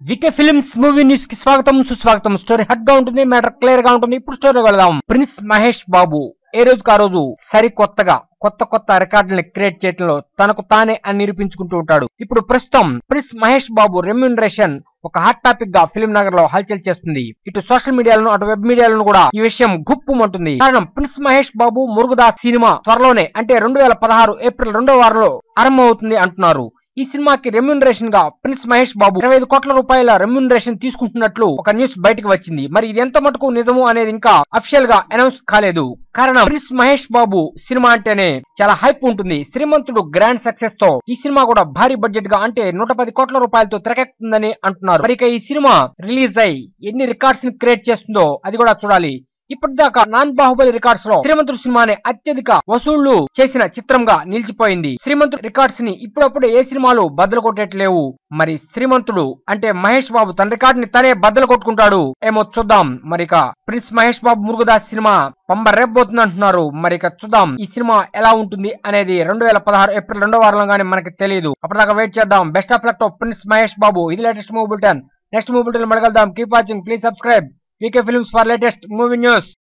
VK films movie news కి స్వాగతం సుస్వాగతం స్టోరీ హట్ గా ఉంటుంది మ్యాటర్ క్లియర్ గా ఉంటుంది ఇప్పుడు స్టోరీ వెళదాం ప్రిన్స్ మహేష్ బాబు ఏ రోజుకి ఆ రోజు సరికొత్తగా కొత్త కొత్త రికార్డుల్ని క్రియేట్ చేయడంలో తనకు తానే అని నిరూపించుకుంటూ ఉంటాడు ఇప్పుడు ప్రస్తుతం ప్రిన్స్ మహేష్ బాబు రెమ్యూనరేషన్ ఒక హాట్ టాపిక్ గా ఫిల్మ్ నగర్ లో హల్చల్ చేస్తుంది ఇటు సోషల్ మీడియాలను అటు వెబ్ మీడియాలను కూడా ఈ విషయం గుప్పుమంటుంది కారణం ప్రిన్స్ మహేష్ బాబు మురుగుదాస్ సినిమా త్వరలోనే అంటే రెండు వేల పదహారు ఏప్రిల్ రెండో వారంలో ఆరంభమవుతుంది అంటున్నారు ఈ సినిమాకి రెమ్యూనరేషన్ గా ప్రిన్స్ మహేష్ బాబు ఇరవై ఐదు కోట్ల రూపాయల రెమ్యూనరేషన్ తీసుకుంటున్నట్లు ఒక న్యూస్ బయటకు వచ్చింది మరి ఇది ఎంత మటుకు నిజము అనేది ఇంకా అఫిషియల్ గా అనౌన్స్ కాలేదు కారణం ప్రిన్స్ మహేష్ బాబు సినిమా అంటేనే చాలా హైప్ ఉంటుంది శ్రీమంతుడు గ్రాండ్ సక్సెస్ తో ఈ సినిమా కూడా భారీ బడ్జెట్ గా అంటే నూట పది కోట్ల రూపాయలతో తెరకెక్కుతుందని అంటున్నారు మరి ఇక ఈ సినిమా రిలీజ్ అయి ఎన్ని రికార్డ్స్ ని క్రియేట్ చేస్తుందో అది కూడా చూడాలి ఇప్పటిదాకా నాన్ బాహుబలి రికార్డ్స్ లో శ్రీమంతుడు సినిమానే అత్యధిక వసూళ్లు చేసిన చిత్రంగా నిలిచిపోయింది శ్రీమంతుడు రికార్డ్స్ ని ఇప్పుడప్పుడు ఏ సినిమాలు బద్దలు కొట్టేట్లేవు మరి శ్రీమంతుడు అంటే మహేష్ బాబు తన రికార్డ్ ని తనే బద్దలు కొట్టుకుంటాడు ఏమో చూద్దాం మరిక ప్రిన్స్ మహేష్ బాబు మురుగుదాస్ సినిమా పంబ రేపబోతుంది అంటున్నారు మరిక చూద్దాం ఈ సినిమా ఎలా ఉంటుంది అనేది రెండు వేల పదహారు ఏప్రిల్ రెండో వారంలో గానీ మనకి తెలియదు అప్పటిదాకా వెయిట్ చేద్దాం బెస్ట్ ఆఫ్ లక్ తో ప్రిన్స్ మహేష్ బాబు ఇది latest movie bulletin next movie bulletin మడగలుద్దాం keep watching please subscribe VK films for latest movie news